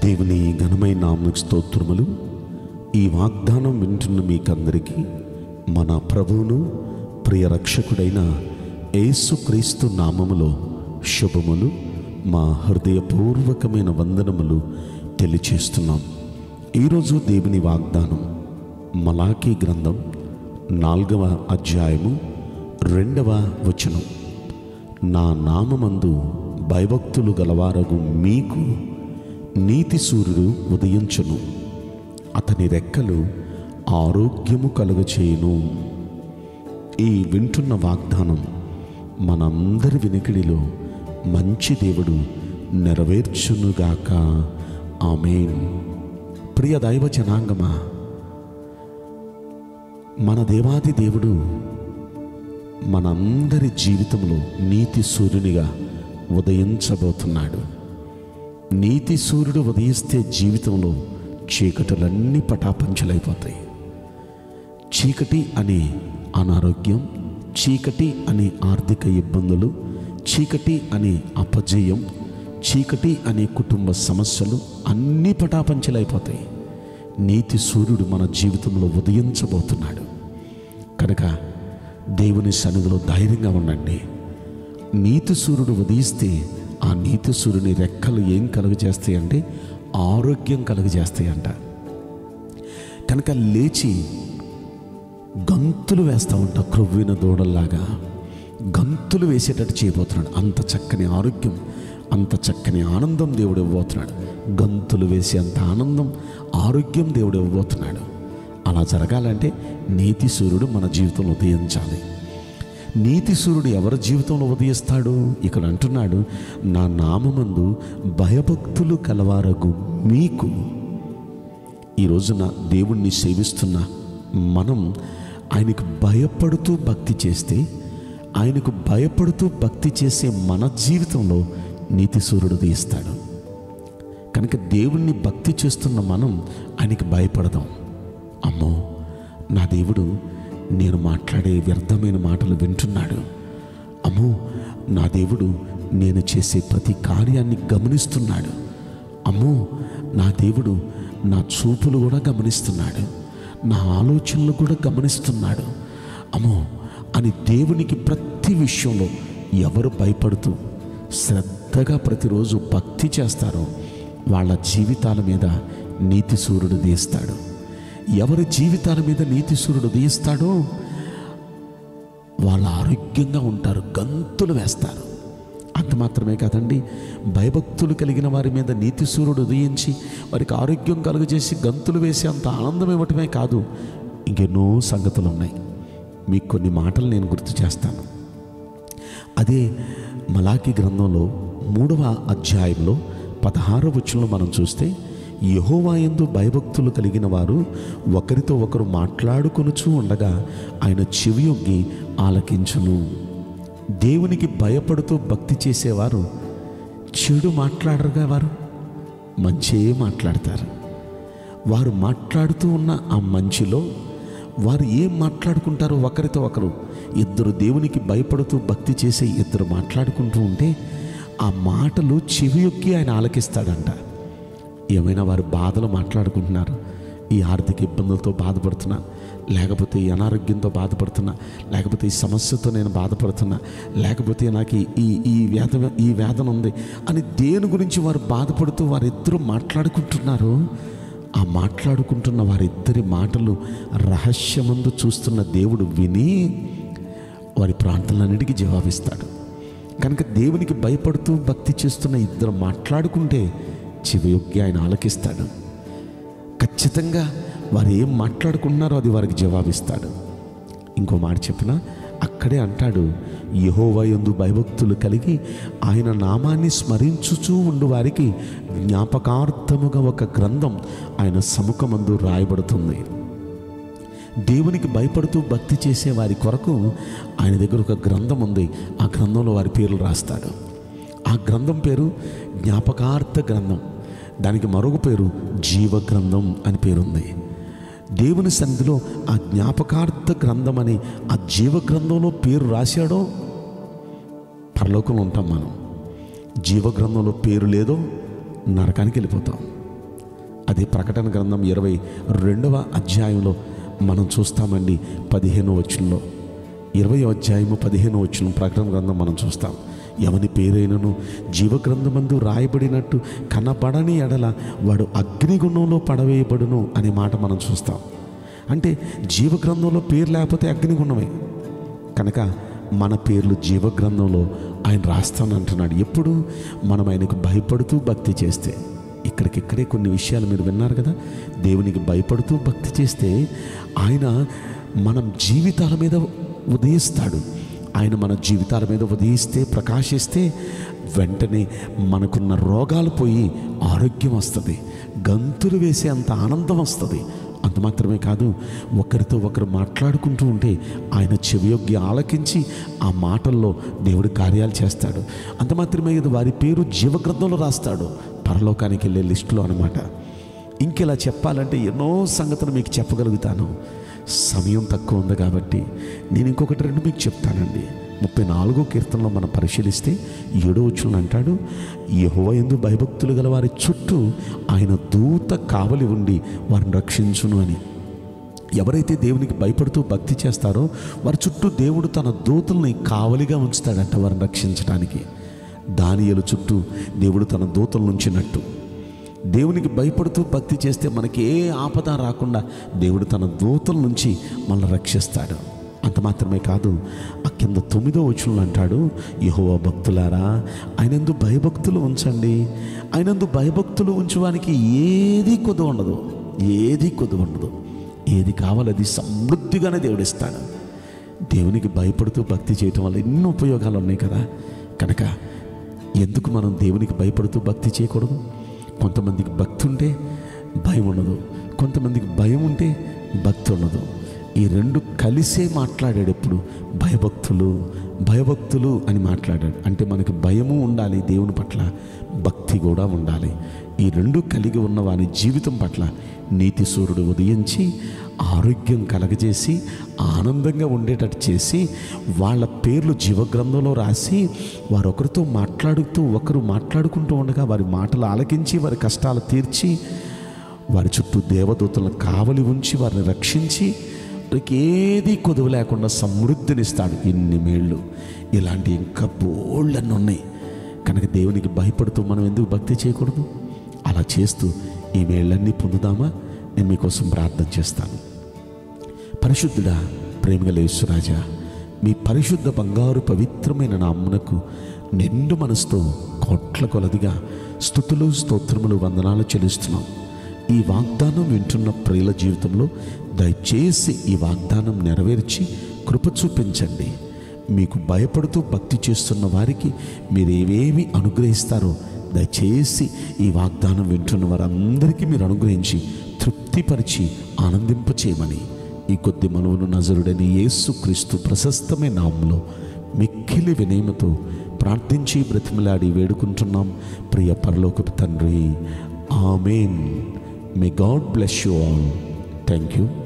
దేవుని ఘనమైన నామకు స్తోత్రములు ఈ వాగ్దానం వింటున్న మీకందరికీ మన ప్రభువును ప్రియ రక్షకుడైన యేసుక్రీస్తు నామములో శుభములు మా హృదయపూర్వకమైన వందనములు తెలియచేస్తున్నాం ఈరోజు దేవుని వాగ్దానం మలాకీ గ్రంథం నాలుగవ అధ్యాయము రెండవ వచనం నా నామమందు భయభక్తులు గలవారగు మీకు నీతి సూర్యుడు ఉదయించును అతని రెక్కలు ఆరోగ్యము కలుగచేయును ఈ వింటున్న వాగ్దానం మనందరి వినికిడిలో మంచి దేవుడు నెరవేర్చునుగాక ఆమెన్ ప్రియ దైవ జనాంగమా మన దేవాది దేవుడు మనందరి జీవితంలో నీతి సూర్యునిగా ఉదయించబోతున్నాడు నీతి సూర్యుడు ఉదయిస్తే జీవితంలో చీకటులన్నీ పటాపంచలైపోతాయి చీకటి అనే అనారోగ్యం చీకటి అనే ఆర్థిక ఇబ్బందులు చీకటి అనే అపజయం చీకటి అనే కుటుంబ సమస్యలు అన్నీ పటాపంచలైపోతాయి నీతి సూర్యుడు మన జీవితంలో ఉదయించబోతున్నాడు కనుక దేవుని సన్నిధిలో ధైర్యంగా ఉండండి నీతి సూర్యుడు ఉదయిస్తే ఆ నీతి సూర్యుని రెక్కలు ఏం కలుగజేస్తాయి అంటే ఆరోగ్యం కలుగజేస్తాయంట కనుక లేచి గంతులు వేస్తూ ఉంటా క్రొవ్విన దూడల్లాగా గంతులు వేసేటట్టు చేయబోతున్నాడు అంత చక్కని ఆరోగ్యం అంత చక్కని ఆనందం దేవుడు ఇవ్వబోతున్నాడు గంతులు వేసే అంత ఆనందం ఆరోగ్యం దేవుడు ఇవ్వబోతున్నాడు అలా జరగాలంటే నీతి సూర్యుడు మన జీవితంలో ఉదయించాలి నీతి సూర్యుడు ఎవరి జీవితంలో ఉదయిస్తాడు ఇక్కడ అంటున్నాడు నా నామమందు భయభక్తులు కలవారగు మీకు ఈ రోజున దేవుణ్ణి సేవిస్తున్న మనం ఆయనకు భయపడుతూ భక్తి చేస్తే ఆయనకు భయపడుతూ భక్తి చేసే మన జీవితంలో నీతి సూర్యుడు ఉదయిస్తాడు కనుక దేవుణ్ణి భక్తి చేస్తున్న మనం ఆయనకి భయపడదాం అమ్మో నా దేవుడు నేను మాట్లాడే వ్యర్థమైన మాటలు వింటున్నాడు అమ్మో నా దేవుడు నేను చేసే ప్రతి కార్యాన్ని గమనిస్తున్నాడు అమ్మో నా దేవుడు నా చూపులు కూడా గమనిస్తున్నాడు నా ఆలోచనలు కూడా గమనిస్తున్నాడు అమ్మో అని దేవునికి ప్రతి విషయంలో ఎవరు భయపడుతూ శ్రద్ధగా ప్రతిరోజు భక్తి చేస్తారో వాళ్ళ జీవితాల మీద నీతి సూర్యుడు తీస్తాడు ఎవరి జీవితాల మీద నీతి సూర్యుడు తీస్తాడో వాళ్ళు ఆరోగ్యంగా ఉంటారు గంతులు వేస్తారు అంత మాత్రమే కాదండి భయభక్తులు కలిగిన వారి మీద నీతి సూర్యుడు ఉదయించి వారికి ఆరోగ్యం కలుగజేసి గంతులు వేసి అంత ఆనందం ఇవ్వటమే కాదు ఇంకెన్నో సంగతులు ఉన్నాయి మీకు కొన్ని మాటలు నేను గుర్తు చేస్తాను అదే మలాకి గ్రంథంలో మూడవ అధ్యాయంలో పదహారవ వచనంలో మనం చూస్తే యహోవాయందు భయభక్తులు కలిగిన వారు ఒకరితో ఒకరు మాట్లాడుకొనుచూ ఉండగా ఆయన చెవియొగ్గి ఆలకించును దేవునికి భయపడుతూ భక్తి చేసేవారు చెడు మాట్లాడరుగా వారు మంచే మాట్లాడతారు వారు మాట్లాడుతూ ఉన్న ఆ మంచిలో వారు ఏం మాట్లాడుకుంటారో ఒకరితో ఒకరు ఇద్దరు దేవునికి భయపడుతూ భక్తి చేసే ఇద్దరు మాట్లాడుకుంటూ ఉంటే ఆ మాటలు చెవియొక్కి ఆయన ఆలకిస్తాడంట ఏమైనా వారు బాధలు మాట్లాడుకుంటున్నారు ఈ ఆర్థిక ఇబ్బందులతో బాధపడుతున్నా లేకపోతే ఈ అనారోగ్యంతో బాధపడుతున్నా లేకపోతే ఈ సమస్యతో నేను బాధపడుతున్నా లేకపోతే నాకు ఈ- ఈ ఈ వేద ఈ వేదన ఉంది అని దేని గురించి వారు బాధపడుతూ వారిద్దరూ మాట్లాడుకుంటున్నారు ఆ మాట్లాడుకుంటున్న వారిద్దరి మాటలు రహస్యమందు చూస్తున్న దేవుడు విని వారి ప్రాంతాలన్నిటికీ జవాబిస్తాడు కనుక దేవునికి భయపడుతూ భక్తి చేస్తున్న ఇద్దరు మాట్లాడుకుంటే చెవియొగ్గి ఆయన ఆలకిస్తాడు ఖచ్చితంగా వారు ఏం మాట్లాడుకుంటున్నారో అది వారికి జవాబిస్తాడు ఇంకో మాట చెప్పిన అక్కడే అంటాడు యహోవా యందు భయభక్తులు కలిగి ఆయన నామాన్ని స్మరించుచూ ఉండు వారికి జ్ఞాపకార్థముగా ఒక గ్రంథం ఆయన సముఖమందు రాయబడుతుంది దేవునికి భయపడుతూ భక్తి చేసే వారి కొరకు ఆయన దగ్గర ఒక గ్రంథం ఉంది ఆ గ్రంథంలో వారి పేర్లు రాస్తాడు ఆ గ్రంథం పేరు జ్ఞాపకార్థ గ్రంథం దానికి మరొక పేరు జీవ గ్రంథం అని పేరుంది దేవుని సన్నిధిలో ఆ జ్ఞాపకార్థ గ్రంథం అని ఆ జీవ గ్రంథంలో పేరు రాశాడో పరలోకంలో ఉంటాం మనం జీవ గ్రంథంలో పేరు లేదో నరకానికి వెళ్ళిపోతాం అదే ప్రకటన గ్రంథం ఇరవై రెండవ అధ్యాయంలో మనం చూస్తామండి పదిహేను వచనంలో ఇరవై అధ్యాయము పదిహేను వచ్చిన ప్రకటన గ్రంథం మనం చూస్తాం ఎవని పేరైనను జీవగ్రంథమందు రాయబడినట్టు కనబడని ఎడల వాడు అగ్నిగుణంలో పడవేయబడును అనే మాట మనం చూస్తాం అంటే జీవగ్రంథంలో పేరు లేకపోతే అగ్నిగుణమే కనుక మన పేర్లు జీవగ్రంథంలో ఆయన రాస్తానంటున్నాడు ఎప్పుడు మనం ఆయనకు భయపడుతూ భక్తి చేస్తే ఇక్కడికిక్కడే కొన్ని విషయాలు మీరు విన్నారు కదా దేవునికి భయపడుతూ భక్తి చేస్తే ఆయన మనం జీవితాల మీద ఉదయిస్తాడు ఆయన మన జీవితాల మీద ఉదయిస్తే ప్రకాశిస్తే వెంటనే మనకున్న రోగాలు పోయి ఆరోగ్యం వస్తుంది గంతులు వేసే అంత ఆనందం వస్తుంది అంత మాత్రమే కాదు ఒకరితో ఒకరు మాట్లాడుకుంటూ ఉంటే ఆయన చెవియొగ్గి ఆలకించి ఆ మాటల్లో దేవుడి కార్యాలు చేస్తాడు అంత మాత్రమే కాదు వారి పేరు జీవగ్రంథంలో రాస్తాడు పరలోకానికి వెళ్ళే లిస్టులో అనమాట ఇంకెలా చెప్పాలంటే ఎన్నో సంగతులు మీకు చెప్పగలుగుతాను సమయం తక్కువ ఉంది కాబట్టి నేను ఇంకొకటి రెండు మీకు చెప్తానండి ముప్పై నాలుగో కీర్తనలో మనం పరిశీలిస్తే ఏడో వచ్చును అంటాడు యహోవ ఎందు భయభక్తులు గల వారి చుట్టూ ఆయన దూత కావలి ఉండి వారిని రక్షించును అని ఎవరైతే దేవునికి భయపడుతూ భక్తి చేస్తారో వారి చుట్టూ దేవుడు తన దూతల్ని కావలిగా ఉంచుతాడంట వారిని రక్షించడానికి దానియలు చుట్టూ దేవుడు తన దూతలను ఉంచినట్టు దేవునికి భయపడుతూ భక్తి చేస్తే మనకి ఏ ఆపద రాకుండా దేవుడు తన దూతల నుంచి మనల్ని రక్షిస్తాడు అంత మాత్రమే కాదు ఆ కింద తొమ్మిదో వచనంలో అంటాడు యహోవ భక్తులారా ఆయనందు భయభక్తులు ఉంచండి ఆయనందు భయభక్తులు ఉంచువానికి ఏది కొద్దు ఉండదు ఏది కొద్దు ఉండదు ఏది కావాలో అది సమృద్ధిగానే దేవుడు ఇస్తాడు దేవునికి భయపడుతూ భక్తి చేయటం వల్ల ఎన్నో ఉపయోగాలు ఉన్నాయి కదా కనుక ఎందుకు మనం దేవునికి భయపడుతూ భక్తి చేయకూడదు కొంతమందికి భక్తి ఉంటే భయం ఉండదు కొంతమందికి భయం ఉంటే భక్తి ఉండదు ఈ రెండు కలిసే మాట్లాడాడు ఎప్పుడు భయభక్తులు భయభక్తులు అని మాట్లాడాడు అంటే మనకి భయము ఉండాలి దేవుని పట్ల భక్తి కూడా ఉండాలి ఈ రెండు కలిగి ఉన్న వాని జీవితం పట్ల నీతి సూర్యుడు ఉదయించి ఆరోగ్యం కలగజేసి ఆనందంగా ఉండేటట్టు చేసి వాళ్ళ పేర్లు జీవగ్రంథంలో రాసి వారొకరితో మాట్లాడుతూ ఒకరు మాట్లాడుకుంటూ ఉండగా వారి మాటలు ఆలకించి వారి కష్టాలు తీర్చి వారి చుట్టూ దేవదూతలను కావలి ఉంచి వారిని రక్షించి వారికి ఏది కొదువు లేకుండా సమృద్ధినిస్తాడు ఇన్ని మేళ్ళు ఇలాంటి ఇంకా బోళ్ళన్నీ ఉన్నాయి కనుక దేవునికి భయపడుతూ మనం ఎందుకు భక్తి చేయకూడదు అలా చేస్తూ ఈ మేళ్ళన్నీ పొందుదామా నేను మీకోసం ప్రార్థన చేస్తాను పరిశుద్ధుడా ప్రేమగలేశ్వరాజా మీ పరిశుద్ధ బంగారు పవిత్రమైన నామ్మునకు నిండు మనసుతో కోట్ల కొలదిగా స్థుతులు స్తోత్రములు వందనాలు చెల్లిస్తున్నాం ఈ వాగ్దానం వింటున్న ప్రియుల జీవితంలో దయచేసి ఈ వాగ్దానం నెరవేర్చి కృప చూపించండి మీకు భయపడుతూ భక్తి చేస్తున్న వారికి మీరు ఏవేమి అనుగ్రహిస్తారో దయచేసి ఈ వాగ్దానం వింటున్న వారందరికీ మీరు అనుగ్రహించి తృప్తిపరిచి ఆనందింపచేయమని ఈ కొద్ది మనవును నజరుడని యేసు క్రీస్తు ప్రశస్తమైన నామంలో మిక్కిలి వినయమతో ప్రార్థించి బ్రతిమలాడి వేడుకుంటున్నాం ప్రియ పరలోకపు తండ్రి amen may God bless you all thank you